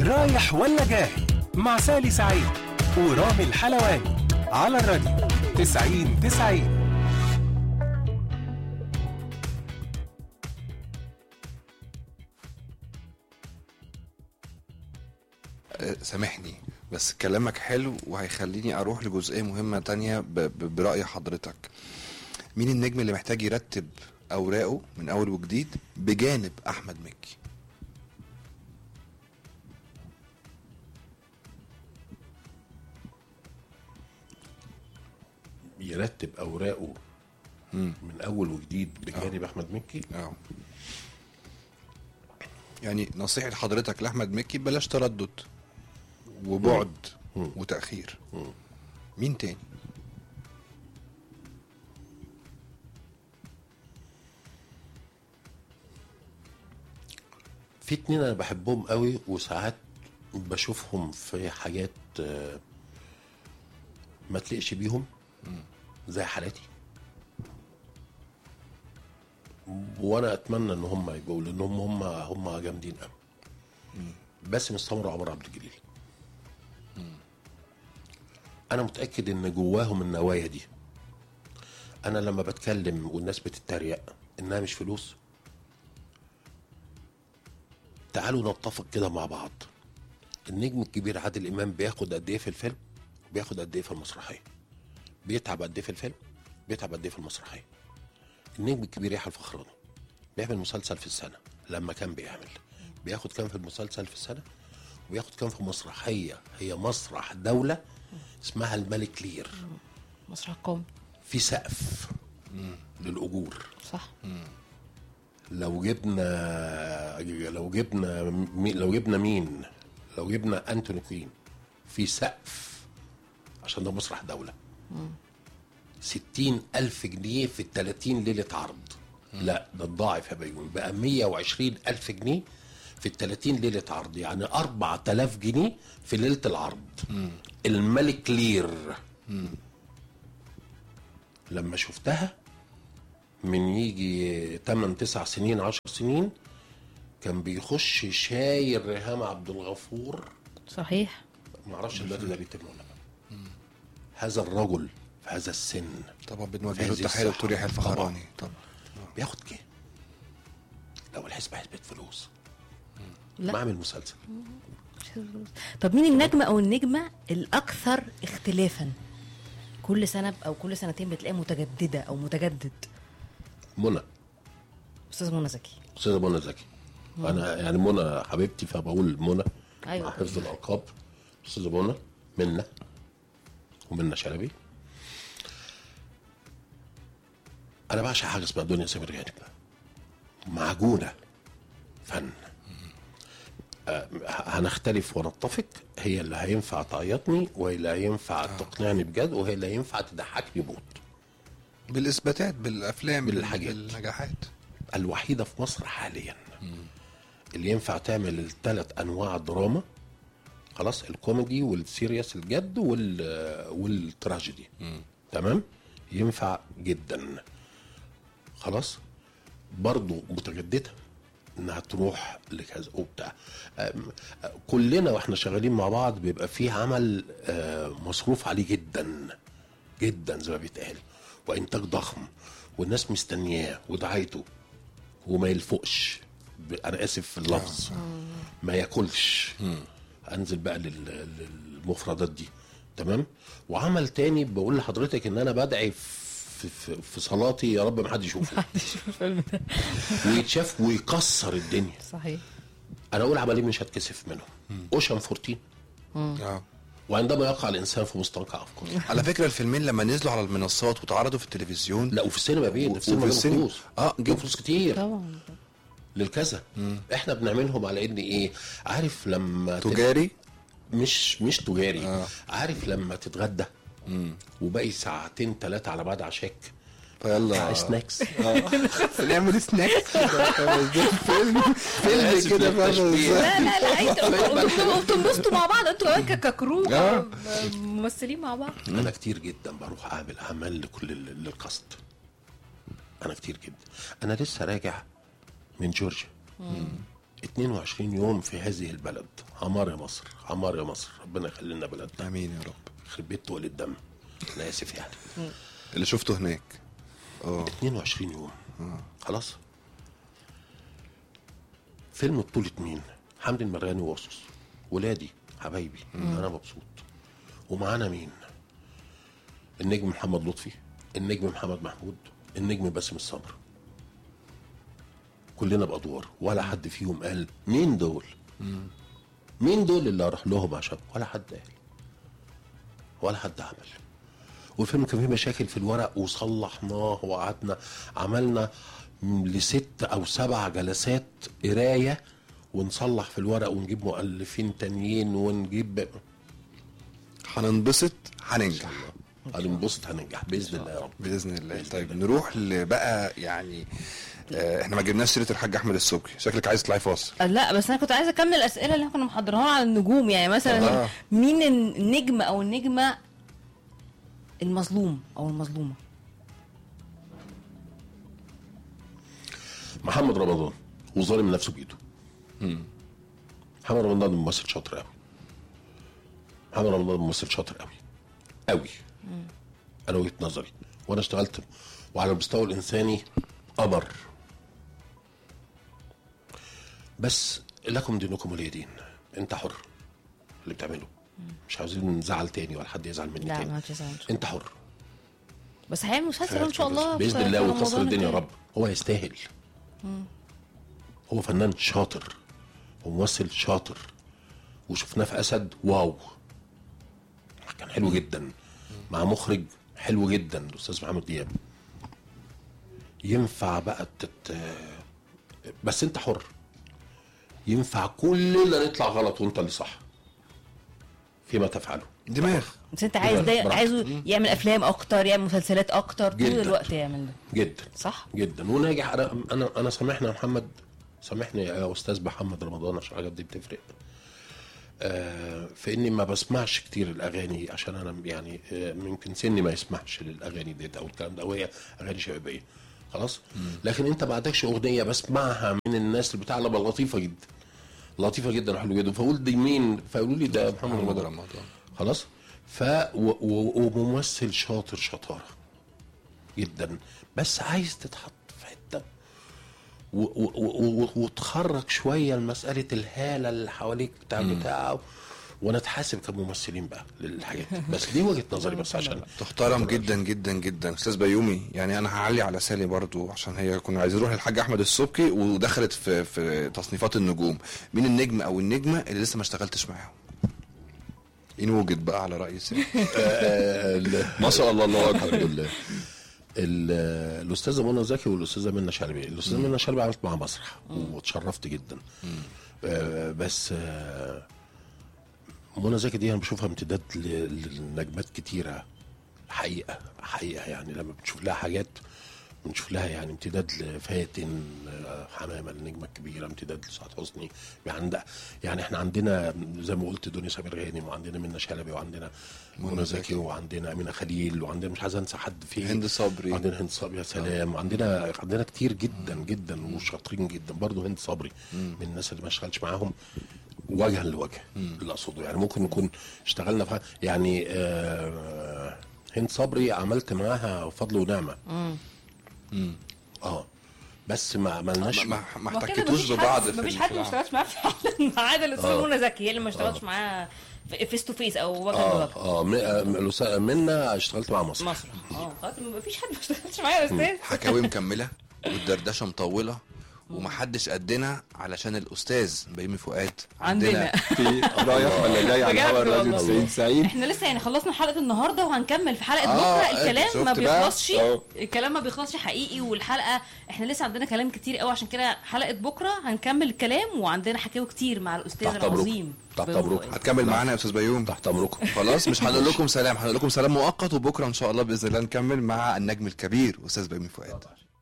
رايح ولا جاي مع سالي سعيد ورامي الحلواني على الراديو 90 90 آه، سامحني بس كلامك حلو وهيخليني اروح لجزئيه مهمه تانية ب- ب- براي حضرتك مين النجم اللي محتاج يرتب اوراقه من اول وجديد بجانب احمد مكي يرتب اوراقه من اول وجديد بجانب احمد مكي اه يعني نصيحه حضرتك لاحمد مكي بلاش تردد وبعد وتاخير مين تاني في اتنين انا بحبهم قوي وساعات بشوفهم في حاجات آه، ما تليقش بيهم زي حالاتي وانا اتمنى ان هم يبقوا لانهم هم هم جامدين قوي باسم السمره وعمر عبد الجليل انا متاكد ان جواهم النوايا دي انا لما بتكلم والناس بتتريق انها مش فلوس تعالوا نتفق كده مع بعض النجم الكبير عادل امام بياخد قد ايه في الفيلم بياخد قد ايه في المسرحيه بيتعب قد ايه في الفيلم بيتعب قد ايه في المسرحيه النجم الكبير يحيى الفخراني بيعمل مسلسل في السنه لما كان بيعمل بياخد كام في المسلسل في السنه وبياخد كام في مسرحيه هي مسرح دوله اسمها الملك لير مسرح قومي في سقف للاجور صح لو جبنا لو جبنا مي- لو جبنا مين لو جبنا انتوني كوين في سقف عشان ده مسرح دولة ستين ألف جنيه في التلاتين ليلة عرض لا ده اتضاعف يا بيومي بقى مية وعشرين ألف جنيه في التلاتين ليلة عرض يعني أربعة آلاف جنيه في ليلة العرض الملك لير لما شفتها من يجي 8 9 سنين 10 سنين كان بيخش شايل ريهام عبد الغفور صحيح ما اعرفش دلوقتي ده بيتم ولا لا هذا الرجل في هذا السن طبعا بنوجه هذه له التحيه الصحة. دكتور يحيى الفخراني طبعا بياخد كام؟ لو الحسبة حسبة فلوس لا. ما اعمل مسلسل طب مين النجم او النجمه الاكثر اختلافا كل سنه او كل سنتين بتلاقيها متجدده او متجدد منى استاذ منى زكي استاذه منى زكي انا يعني منى حبيبتي فبقول منى أيوة. مع حفظ الالقاب استاذه منى منى ومنى شلبي انا بعشق حاجه اسمها دنيا سمير غانم معجونه فن آه، هنختلف ونتفق هي اللي هينفع تعيطني وهي اللي هينفع تقنعني بجد وهي اللي هينفع تضحكني موت بالاثباتات بالافلام بال- بالحاجات. بالنجاحات الوحيده في مصر حاليا اللي ينفع تعمل الثلاث انواع دراما خلاص الكوميدي والسيريس الجد وال والتراجيدي تمام ينفع جدا خلاص برضو متجدده انها تروح لكذا وبتاع أم- أ- كلنا واحنا شغالين مع بعض بيبقى فيه عمل آه، مصروف عليه جدا جدا زي ما بيتقال وانتاج ضخم والناس مستنياه ودعايته وما يلفقش ب- انا اسف في اللفظ ما ياكلش انزل بقى لل- للمفردات دي تمام وعمل تاني بقول لحضرتك ان انا بدعي في, في, في صلاتي يا رب ما حد يشوفه الفيلم ده ويتشاف ويكسر الدنيا صحيح انا اقول عملين مش هتكسف منهم اوشن 14 اه وعندما يقع الانسان في مستنقع افكاره على فكره الفيلمين لما نزلوا على المنصات واتعرضوا في التلفزيون لا وفي السينما بيه ده في السينما وفي جابوا السينما. فلوس اه جابوا جابوا فلوس كتير طبعا للكذا احنا بنعملهم على ان ايه عارف لما تت- تجاري مش مش تجاري آه. عارف لما تتغدى وباقي ساعتين ثلاثه على بعد عشاك فيلا سناكس نعمل سناكس فيلم فيلم آسف كده للتشبيه. فاهم لا لا لا انتوا انتوا بتنبسطوا مع بعض انتوا كمان ككرو آه. ممثلين مع بعض انا كتير جدا بروح اعمل اعمال لكل ال- للقصد انا كتير جدا انا لسه راجع من جورجيا 22 يوم في هذه البلد عمار يا مصر عمار يا مصر ربنا يخلي لنا بلدنا امين يا رب يخرب بيت تقل الدم انا اسف يعني اللي شفته هناك اه 22 يوم خلاص فيلم بطولة مين؟ حمدي المرغني واسس ولادي حبايبي انا مبسوط ومعانا مين؟ النجم محمد لطفي النجم محمد محمود النجم باسم الصبر كلنا بادوار ولا حد فيهم قال مين دول؟ مين دول اللي اروح لهم عشان ولا حد قال ولا حد عمل والفيلم كان فيه مشاكل في الورق وصلحناه وقعدنا عملنا م- لست او سبع جلسات قرايه ونصلح في الورق ونجيب مؤلفين تانيين ونجيب هننبسط هننجح هننبسط هننجح باذن الله يا رب باذن الله طيب نروح لبقى يعني آه احنا ما جبناش سيره الحاج احمد السبكي شكلك عايز تطلعي فاصل لا بس انا كنت عايزه اكمل الاسئله اللي احنا كنا محضرينها على النجوم يعني مثلا آه. مين النجم او النجمه المظلوم او المظلومه محمد رمضان وظالم نفسه بايده محمد رمضان ممثل شاطر قوي محمد رمضان ممثل شاطر قوي قوي انا وجهه نظري وانا اشتغلت وعلى المستوى الانساني قمر بس لكم دينكم ولي دين انت حر اللي بتعمله مش عاوزين نزعل تاني ولا حد يزعل مني لا تاني ما تزعلش انت حر بس هيعمل مسلسل ان شاء الله باذن في- الله في ويكسر رمضان الدنيا يا الجاي. رب هو يستاهل هو فنان شاطر وممثل شاطر وشفناه في اسد واو كان حلو جدا مع مخرج حلو جدا الاستاذ محمد دياب ينفع بقى تت... بس انت حر ينفع كلنا نطلع غلط وانت اللي صح فيما تفعله دماغ بس انت عايز ده براحتك. عايزه يعمل افلام اكتر يعمل مسلسلات اكتر طول جداً. الوقت يعمل ده جدا صح جدا وناجح انا انا انا سامحني يا محمد سامحني يا استاذ محمد رمضان عشان الحاجات دي بتفرق آه في اني ما بسمعش كتير الاغاني عشان انا يعني آه ممكن سني ما يسمحش للاغاني دي او الكلام ده وهي اغاني شبابيه خلاص لكن انت ما عندكش اغنيه بسمعها من الناس اللي بتاع لبقى لطيفه جدا لطيفه جدا وحلوه جدا فاقول دي مين فيقولوا لي ده محمد محمد رمضان رمضان خلاص ف و... و... وممثل شاطر شطاره جدا بس عايز تتحط في حته و... و... و... و... وتخرج شويه لمساله الهاله اللي حواليك بتاع بتاعه ونتحاسب كممثلين بقى للحاجات دي. بس دي وجهه نظري بس عشان تحترم جدا جدا جدا استاذ بيومي يعني انا هعلي على سالي برضو عشان هي كنا عايزين نروح للحاج احمد السبكي ودخلت في في تصنيفات النجوم مين النجم او النجمه اللي لسه ما اشتغلتش معاهم ان وجد بقى على راي سالي ما شاء الله الله الحمد اكبر لله ال- الاستاذه منى زكي والاستاذه منى شلبي الاستاذه منى شلبي عملت معاها مسرح واتشرفت جدا آه بس آه منى زكي دي انا بشوفها امتداد ل- لنجمات كتيره حقيقه حقيقه يعني لما بنشوف لها حاجات بنشوف لها يعني امتداد لفاتن آه، حمامه النجمه الكبيره امتداد لسعاد حسني يعني عند- يعني احنا عندنا زي ما قلت دنيا سمير غانم وعندنا منى شلبي وعندنا منى زكي وعندنا امينه خليل وعندنا مش عايز انسى حد فيه هند صبري. عندنا هند صبري يا سلام وعندنا عندنا كتير جدا جدا وشاطرين جدا برضه هند صبري من الناس اللي ما اشتغلش معاهم وجها لوجه اللي اقصده يعني ممكن نكون اشتغلنا في يعني آه هند صبري عملت معاها فضل ونعمه اه بس ما عملناش ما, ما, ما ما كده احتكتوش مفيش ببعض حد في مفيش ال- حد في ما العمل. اشتغلش معاه فعلا ما عدا الاستاذه آه. منى زكي هي اللي ما اشتغلتش معاه فيس تو فيس او وجها اه لوجه اه م- آه، الأستاذة منا اشتغلت مع مصر مصر اه خلاص ما فيش حد ما اشتغلش معايا يا استاذ حكاوي مكمله والدردشه مطوله ومحدش قدنا علشان الاستاذ بيومي فؤاد عندنا. في رايح ولا جاي على بجد الهوا الراديو والله. 90 سعيد احنا لسه يعني خلصنا حلقه النهارده وهنكمل في حلقه آه، بكره الكلام شفت ما بقى؟ بيخلصش آه. الكلام ما بيخلصش حقيقي والحلقه احنا لسه عندنا كلام كتير قوي عشان كده حلقه بكره هنكمل الكلام وعندنا حكاوي كتير مع الاستاذ تحت أمركم. العظيم تحت بيومي أمركم. فؤاد. هتكمل معانا يا استاذ بيوم تحت امركم خلاص مش هنقول لكم سلام هنقول لكم سلام مؤقت وبكره ان شاء الله باذن الله نكمل مع النجم الكبير استاذ بيومي فؤاد